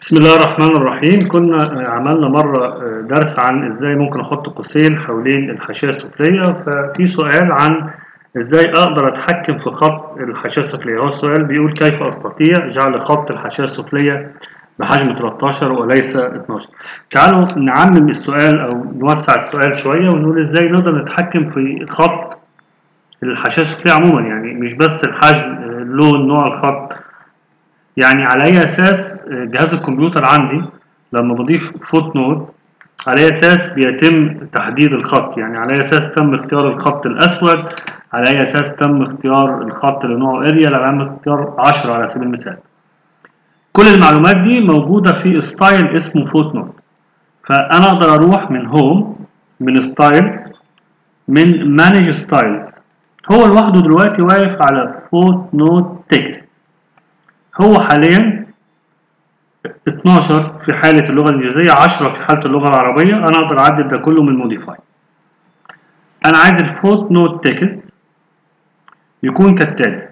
بسم الله الرحمن الرحيم كنا عملنا مرة درس عن ازاي ممكن احط قوسين حوالين الحاشية السفلية ففي سؤال عن ازاي اقدر اتحكم في خط الحاشية السفلية هو السؤال بيقول كيف استطيع جعل خط الحاشية السفلية بحجم 13 وليس 12 تعالوا نعمم السؤال او نوسع السؤال شوية ونقول ازاي نقدر نتحكم في خط الحاشية السفلية عموما يعني مش بس الحجم اللون نوع الخط يعني على اي اساس جهاز الكمبيوتر عندي لما بضيف فوت نود على اي اساس بيتم تحديد الخط يعني على اي اساس تم اختيار الخط الاسود على اي اساس تم اختيار الخط اللي نوعه اريال على علامة اختيار 10 على سبيل المثال كل المعلومات دي موجودة في ستايل اسمه فوت نود فانا اقدر اروح من هوم من ستايلز من مانج ستايلز هو لوحده دلوقتي واقف على فوت نود تكست هو حاليا 12 في حالة اللغة الإنجليزية 10 في حالة اللغة العربية أنا أقدر أعدل ده كله من موديفاي أنا عايز الفوت نوت تكست يكون كالتالي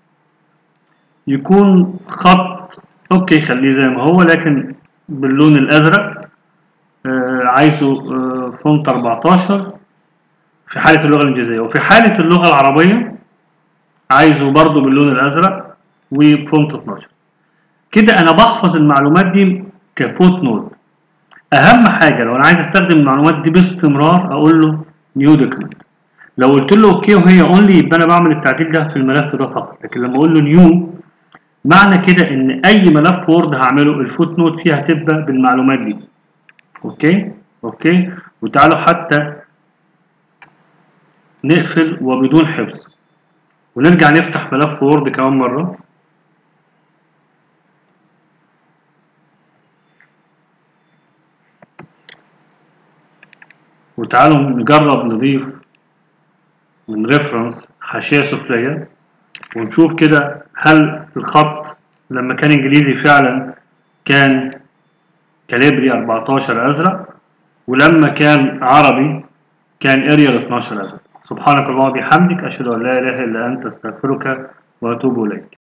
يكون خط أوكي خليه زي ما هو لكن باللون الأزرق آه عايزه آه فونت 14 في حالة اللغة الإنجليزية وفي حالة اللغة العربية عايزه برضو باللون الأزرق وفونت 12 كده انا بحفظ المعلومات دي كفوت نود اهم حاجه لو انا عايز استخدم المعلومات دي باستمرار اقول له نيو دوكيمنت لو قلت له اوكي وهي اونلي يبقى انا بعمل التعديل ده في الملف ده فقط لكن لما اقول له نيو معنى كده ان اي ملف وورد هعمله الفوت نود فيه هتبقى بالمعلومات دي اوكي اوكي وتعالوا حتى نقفل وبدون حفظ ونرجع نفتح ملف وورد كمان مره وتعالوا نجرب نضيف من ريفرنس حاشية سفلية ونشوف كده هل الخط لما كان انجليزي فعلا كان كاليبري 14 ازرق ولما كان عربي كان اريال 12 ازرق سبحانك اللهم وبحمدك اشهد ان لا اله الا انت استغفرك واتوب اليك